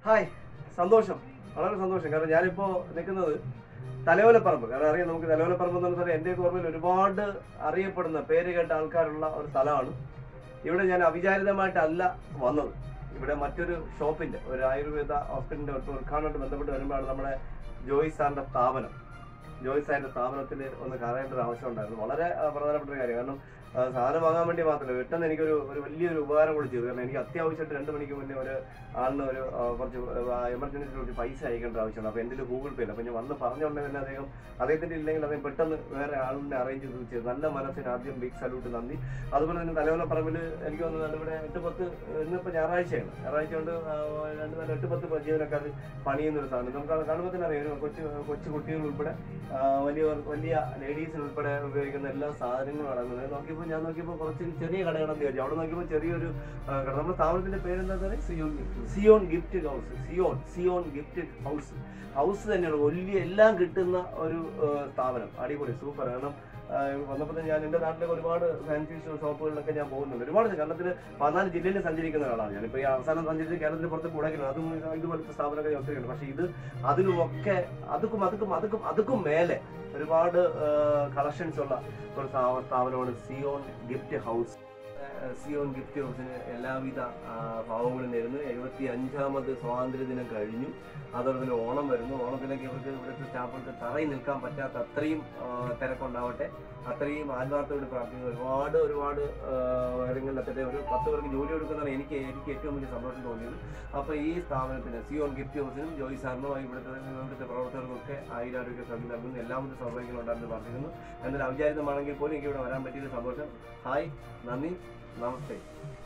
hi സന്തോഷം വളരെ സന്തോഷം കാരണം ഞാനിപ്പോ നിൽക്കുന്നത് തലയോലപ്പറമ്പ് കാരണം അറിയാം നമുക്ക് തലയോലപ്പറമ്പ് എന്ന് പറഞ്ഞാൽ എൻ്റെ ഓർമ്മയിൽ ഒരുപാട് അറിയപ്പെടുന്ന പേര് കേട്ട ആൾക്കാരുള്ള ഒരു സ്ഥലമാണ് ഇവിടെ ഞാൻ അവിചാരിതമായിട്ടല്ല വന്നത് ഇവിടെ മറ്റൊരു ഷോപ്പിന്റെ ഒരു ആയുർവേദ ഹോസ്പിറ്റലിന്റെ ഒരു ഉദ്ഘാടനമായിട്ട് ബന്ധപ്പെട്ട് വരുമ്പോഴാണ് നമ്മുടെ ജോയ് സാറിന്റെ സ്ഥാപനം ജോയ് സാറിന്റെ സ്ഥാപനത്തിൽ ഒന്ന് കാണേണ്ട ഒരു ആവശ്യം ഉണ്ടായിരുന്നു വളരെ ആ, പ്രധാനപ്പെട്ട ഒരു കാര്യം കാരണം ആ, സാധനം വാങ്ങാൻ വേണ്ടി മാത്രമല്ല പെട്ടെന്ന് എനിക്കൊരു ഒരു വലിയൊരു ഉപകാരം കൂടി ചെയ്തു കാരണം എനിക്ക് അത്യാവശ്യമായിട്ട് രണ്ട് മണിക്ക് മുന്നേ ഒരു ആളിന് ഒരു ആ, കുറച്ച് എമർജൻസി കുറച്ച് പൈസ അയക്കേണ്ട ആവശ്യമുണ്ട് അപ്പോൾ എൻ്റെ ഒരു ഗൂഗിൾ പേ ഇല്ല അപ്പോൾ ഞാൻ വന്ന് പറഞ്ഞുകൊണ്ട് തന്നെ അദ്ദേഹം അദ്ദേഹത്തിൻ്റെ ഇല്ലെങ്കിൽ അദ്ദേഹം പെട്ടെന്ന് വേറെ ആളിനെ അറേഞ്ച് ചെയ്ത് ചെയ്തു നല്ല മനസ്സിന് ആദ്യം ബിഗ് സല്യൂട്ട് നന്ദി അതുപോലെ തന്നെ തലവല പറമ്പിൽ എനിക്ക് തോന്നുന്നു ഇവിടെ എട്ട് പത്ത് ഇന്നിപ്പോൾ ഞായറാഴ്ചയാണ് ഞായറാഴ്ച കൊണ്ട് ആ, രണ്ട് നാല് എട്ട് പത്ത് ജീവനക്കാർ പണിയുന്ന ഒരു സാധനം നമുക്ക് കാണുമ്പോൾ തന്നെ അറിയാം ഒരു കൊച്ചു കൊച്ചു കുട്ടികൾ ഉൾപ്പെടെ ആ, വലിയ വലിയ ലേഡീസിന് ഉൾപ്പെടെ ഉപയോഗിക്കുന്ന എല്ലാ സാധനങ്ങളും അടങ്ങുന്നത് നോക്കിയപ്പോൾ ഞാൻ നോക്കിയപ്പോൾ കുറച്ച് ചെറിയ കടകളെന്ന് വിചാരിച്ചു അവിടെ നോക്കിയപ്പോൾ ചെറിയൊരു ആ, കട നമ്മുടെ സ്ഥാപനത്തിന്റെ പേരെന്താ പറയുക Zion Zion gift house Zion Zion gift house house തന്നെയാണ് വലിയ എല്ലാം കിട്ടുന്ന ഒരു ആ, സ്ഥാപനം അടിപൊളി സൂപ്പർ കാരണം ആ, വന്നപ്പോൾ തന്നെ ഞാൻ എൻ്റെ നാട്ടിലൊക്കെ ഒരുപാട് ഫാൻസി ഷോപ്പുകളിലൊക്കെ ഞാൻ പോകുന്നുണ്ട് ഒരുപാട് കേരളത്തിൽ പതിനാല് ജില്ലയിൽ സഞ്ചരിക്കുന്ന ഒരാളാണ് ഞാനിപ്പോൾ ഈ അവസാനം സഞ്ചരിച്ച് കേരളത്തിന് പുറത്ത് കൂടെങ്കിലും അതും ഇതുപോലത്തെ സ്ഥാപനമൊക്കെ ഞാൻ ഒത്തിരിയുണ്ട് പക്ഷേ ഇത് അതിലുമൊക്കെ അതുക്കും അതുക്കും അതുക്കും അതുക്കും മേലെ ഒരുപാട് കളക്ഷൻസ് ഉള്ള ഒരു സ്ഥാപ- സ്ഥാപനമാണ് സിയോൺ ഗിഫ്റ്റ് ഹൗസ് ഏഹ് സിയോൺ ഗിഫ്റ്റ് ഹൗസിന് എല്ലാവിധ ആ, ഭാവങ്ങളും നേരുന്നു എഴുപത്തി അഞ്ചാമത് സ്വാതന്ത്ര്യ ദിനം കഴിഞ്ഞു അതോടെ തന്നെ ഓണം വരുന്നു ഓണത്തിലേക്ക് ഇവർക്ക് ഇവിടുത്തെ സ്റ്റാഫുകൾക്ക് തറയിൽ നിൽക്കാൻ പറ്റാത്ത അത്രയും ആ, തിരക്കുണ്ടാവട്ടെ അത്രയും ആത്മാർത്ഥയോട് പ്രാർത്ഥിക്കുന്നു ഒരുപാട് ഒരുപാട് ആ, കാര്യങ്ങളിലെത്തട്ടെ ഒരു പത്ത് പേർക്ക് ജോലി കൊടുക്കുന്നതാണ് എനിക്ക് എനിക്ക് ഏറ്റവും വലിയ സന്തോഷം തോന്നിയത് അപ്പോൾ ഈ സ്ഥാപനത്തിന് സിയോൺ ഗിഫ്റ്റ് ഹൗസിനും ജോയി സാറിനും ഇവിടുത്തെ ഇവിടുത്തെ പ്രവർത്തകർക്കൊക്കെ ആയിരാരോഗ്യ സഭ നൽകുന്നു എല്ലാവിധ സൗകര്യങ്ങളും ഉണ്ടാകുന്നു പ്രാർത്ഥിക്കുന്നു എന്നാൽ അവിചാരിതമാണെങ്കിൽ പോലും എനിക്ക് ഇവിടെ വരാൻ പറ്റിയത് സന്തോഷം ഹായ് നന്ദി നമസ്തേ